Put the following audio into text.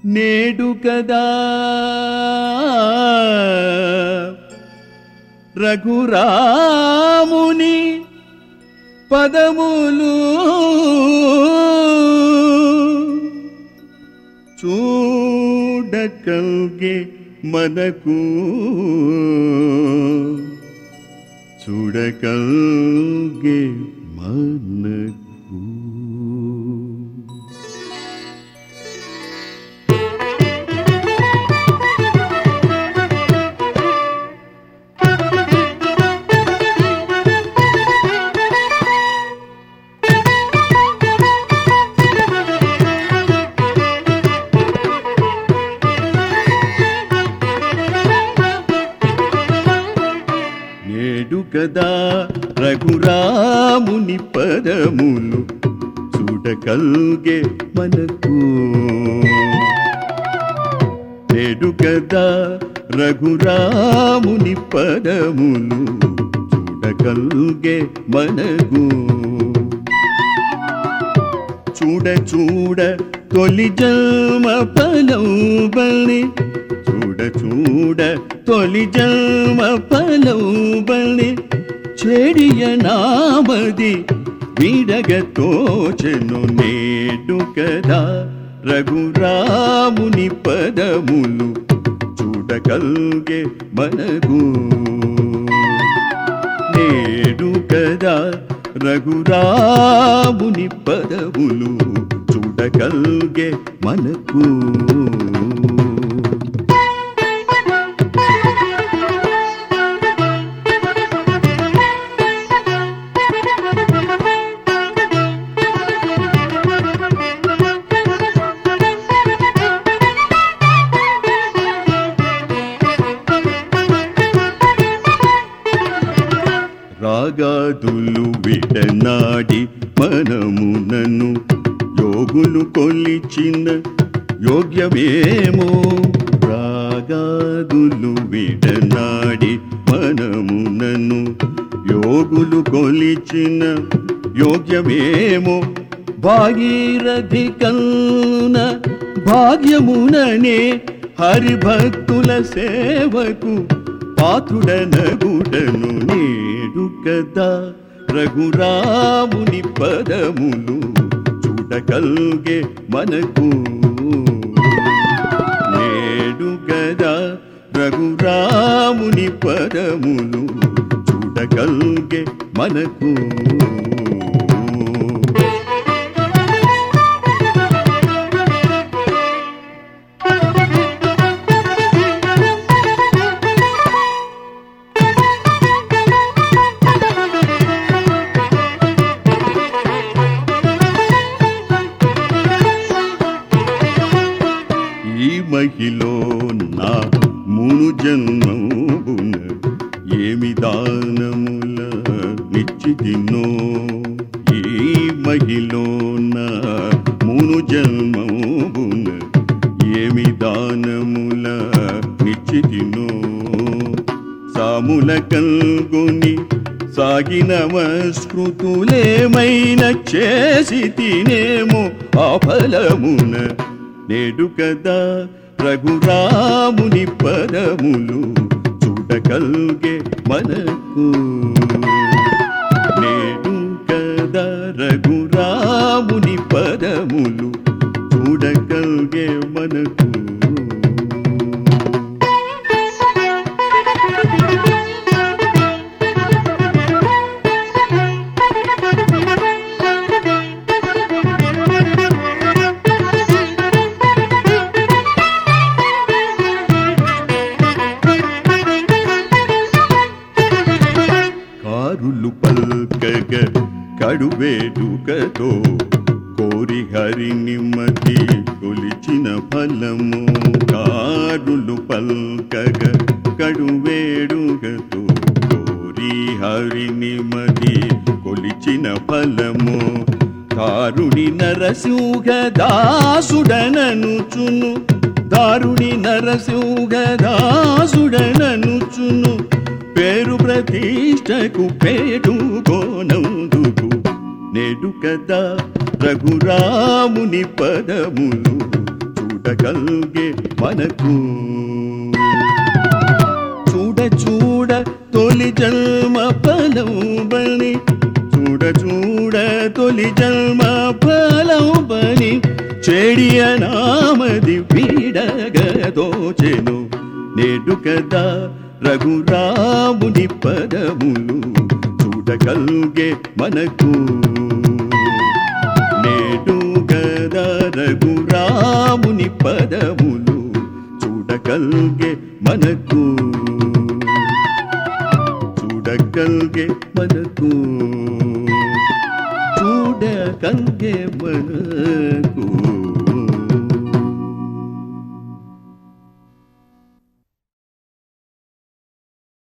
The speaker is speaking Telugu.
నేడు కదా రఘురాముని పదములు చూడకల్గే మనకు చూడకల్గే మనకు నేడు కదా రఘురాముని పదములు చూడకల్గే మనకు నేడు కదా రఘురాముని పదములు చూడకల్గే మనకు చూడ చూడ తొలి జన్మ పలౌబలి చూడ చూడ తొలి జన్మ పలౌబలి చెడియ నామది విడగ తోచెను నేడు కదా రఘురాముని పదములు చూడగల్గే మనకు నేడు కదా రఘురాముని పదవులు చూడగల్గే మనకు రాగాదులు విడనాడి మనమునను యోగులు కొలిచిన యోగ్యమేమో రాగాదులు విడనాడి మనమునను యోగులు కొలిచిన యోగ్యమేమో భాగీరథి కల్న భాగ్యముననే హరిభక్తుల సేవకు పాత్రుడనగుడను నేడు కదా రఘురాముని పదములు చూడగల్గే మనకు నేడు కదా రఘురాముని పదములు చూడగల్గే మనకు ఈ మహిలో నా మూడు జన్మమున ఏమి దానముల నిచ్చిదినో ఈ మహిలో నా మూడు జన్మమున ఏమి దానముల నిచ్చిదినో సాముల కల్గొని సాగిన స్మృతులేమైన చేసి తినేమో ఆ ఫలమున నేడు కదా రఘురాముని పదములు చూడగల్గే మనకు నేడు కదా రఘురాముని పదములు చూడగల్గే మనకు కారులు పల్కగ కడువేడుకతో కోరి హరిని మతి కొలిచిన ఫలము కారులు పల్కగ కడువేడుకతో కోరి హరిని మతి కొలిచిన ఫలము కారుని నరసింహ దాసుడననుచును దారుని నరసింహ దాసుడననుచును పేరు ప్రతిష్టకు పేడుకోనందుకు నేడు కదా రఘురాముని పదములు చూడ చూడగల్గే మనకు చూడ చూడ తొలి జన్మ ఫలం బని చూడ చూడ తొలి జన్మ ఫలం బని చెడియ నామది వీడగదోచెను నేడు కదా రఘురాముని పదములు చూడగల్గే మనకు నేడు గదా రఘురాముని పదములు చూడగల్గే మనకు చూడగల్గే మనకు చూడగల్గే మనకు